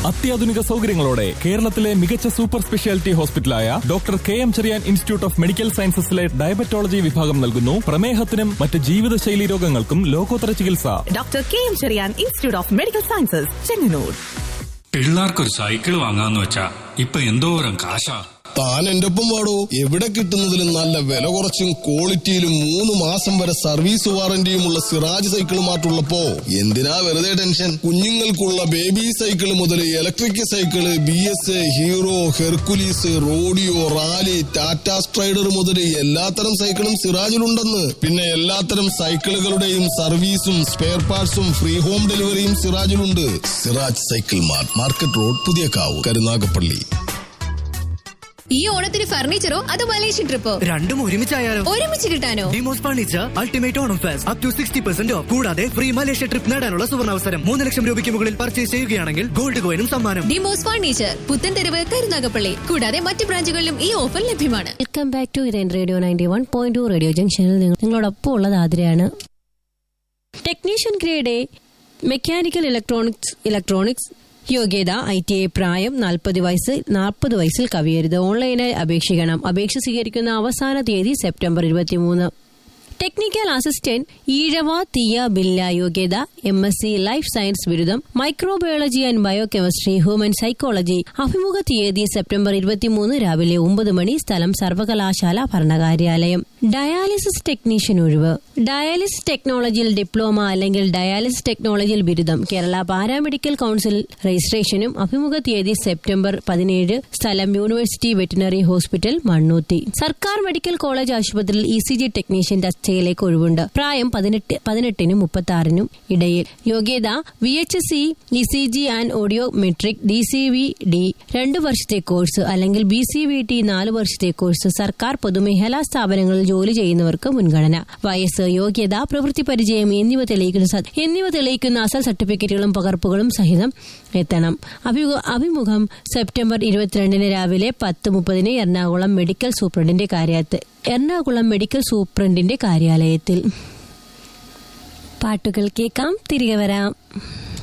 അത്യാധുനിക സൗകര്യങ്ങളോടെ കേരളത്തിലെ മികച്ച സൂപ്പർ സ്പെഷ്യാലിറ്റി ഹോസ്പിറ്റലായ doctor K M Cherian institute of medical സയൻസസിലെ ഡയബറ്റോളജി വിഭാഗം നൽകുന്നു പ്രമേഹത്തിനും മറ്റ് ജീവിതശൈലി രോഗങ്ങൾക്കും ലോകോത്തര ചികിത്സ doctor K M Cherian institute of medical sciences Chengannur പിള്ളേർക്കൊരു സൈക്കിൾ വാങ്ങാന്ന് വെച്ചാ ഇപ്പൊ എന്തോരം കാശാ താൻ എന്റെ ഒപ്പം വാടോ എവിടെ കിട്ടുന്നതിലും നല്ല വില കുറച്ചും ക്വാളിറ്റിയിലും മൂന്ന് മാസം വരെ സർവീസ് വാറന്റിയുമുള്ള സിറാജ് സൈക്കിൾ മാറ്റുള്ളപ്പോ എന്തിനാ വെറുതെ ടെൻഷൻ കുഞ്ഞുങ്ങൾക്കുള്ള ബേബി സൈക്കിൾ മുതൽ electric cycle B S Hero Hercules Rodeo Raleigh Tata Strider മുതൽ എല്ലാത്തരം സൈക്കിളും സിറാജിലുണ്ടെന്ന് പിന്നെ എല്ലാത്തരം സൈക്കിളുകളുടെയും സർവീസും സ്പെയർ പാർട്സും ഫ്രീ ഹോം ഡെലിവറിയും സിറാജിലുണ്ട് Siraj cycle mart market road Puthiyakavu Karunagappally ഈ ഓണത്തിന് ഫർണിച്ചറോ അതോ മലേഷ്യൻ ട്രിപ്പോ രണ്ടും ഒരുമിച്ചായാലോ ഒരുമിച്ച് കിട്ടാനോ Demos furniture ultimate Onam fest up to sixty percent off കൂടാതെ ഫ്രീ മലേഷ്യ ട്രിപ്പ് നേടാനുള്ള സുവർണാവസരം മൂന്ന് ലക്ഷം രൂപയ്ക്ക് മുകളിൽ പർച്ചേസ് ചെയ്യുകയാണെങ്കിൽ ഗോൾഡ് കോയിനും സമ്മാനം ഡിമോസ് ഫർണിച്ചർ പുത്തൻതെരുവ് കരുനാഗപ്പള്ളി കൂടാതെ മറ്റു ബ്രാഞ്ചുകളിലും ഈ ഓഫർ ലഭ്യമാണ് വെൽക്കം ബാക്ക് ടു ഇതേൻ radio ninety one point two radio ജംഗ്ഷനിൽ നിങ്ങൾ- നിങ്ങളോടൊപ്പം ഉള്ളത് ആതിരയാണ് technician grade mechanical electronics electronics യോഗ്യത ഐ ടി ഐ പ്രായം നാൽപ്പത് വയസ്സ് നാൽപ്പത് വയസ്സിൽ കവിയരുത് ഓൺലൈനായി അപേക്ഷിക്കണം അപേക്ഷ സ്വീകരിക്കുന്ന അവസാന തീയതി സെപ്റ്റംബർ ഇരുപത്തിമൂന്ന് ടെക്നിക്കൽ അസിസ്റ്റന്റ് ഈഴവ തീയ ബില്ല യോഗ്യത M S C life science ബിരുദം microbiology and biochemistry human psychology അഭിമുഖ തീയതി സെപ്റ്റംബർ ഇരുപത്തിമൂന്ന് രാവിലെ ഒമ്പത് മണി സ്ഥലം സർവകലാശാല ഭരണകാര്യാലയം ഡയാലിസിസ് ടെക്നീഷ്യൻ ഒഴിവ് ഡയാലിസിസ് ടെക്നോളജിയിൽ ഡിപ്ലോമ അല്ലെങ്കിൽ ഡയാലിസിസ് ടെക്നോളജിയിൽ ബിരുദം കേരള പാരാമെഡിക്കൽ കൌൺസിൽ രജിസ്ട്രേഷനും അഭിമുഖ തീയതി സെപ്റ്റംബർ പതിനേഴ് സ്ഥലം യൂണിവേഴ്സിറ്റി വെറ്റിനറി ഹോസ്പിറ്റൽ മണ്ണൂത്തി സർക്കാർ മെഡിക്കൽ കോളേജ് ആശുപത്രിയിൽ ഇ സി ജി ടെക്നീഷ്യൻ തസ്തികയിലേക്ക് ഒഴിവുണ്ട് പ്രായം പതിനെട്ട് പതിനെട്ടിനും മുപ്പത്തി ആറിനും ഇടയിൽ യോഗ്യത V H C E C G and audio metric D C V D രണ്ടു വർഷത്തെ കോഴ്സ് അല്ലെങ്കിൽ ബി സി വി ടി നാല് വർഷത്തെ കോഴ്സ് സർക്കാർ പൊതുമേഖലാ സ്ഥാപനങ്ങളിൽ ജോലി ചെയ്യുന്നവർക്ക് മുൻഗണന വയസ്സ് യോഗ്യത പ്രവൃത്തി പരിചയം എന്നിവ തെളിയിക്കുന്ന സ- എന്നിവ തെളിയിക്കുന്ന അസൽ സർട്ടിഫിക്കറ്റുകളും പകർപ്പുകളും സഹിതം എത്തണം അഭിമുഖ- അഭിമുഖം സെപ്റ്റംബർ ഇരുപത്തിരണ്ടിന് രാവിലെ പത്ത് മുപ്പതിന് എറണാകുളം മെഡിക്കൽ സൂപ്രണ്ടിന്റെ കാര്യത്തിൽ എറണാകുളം മെഡിക്കൽ സൂപ്രണ്ടിന്റെ കാര്യാലയത്തിൽ പാട്ടുകൾ കേൾക്കാം തിരികെ വരാം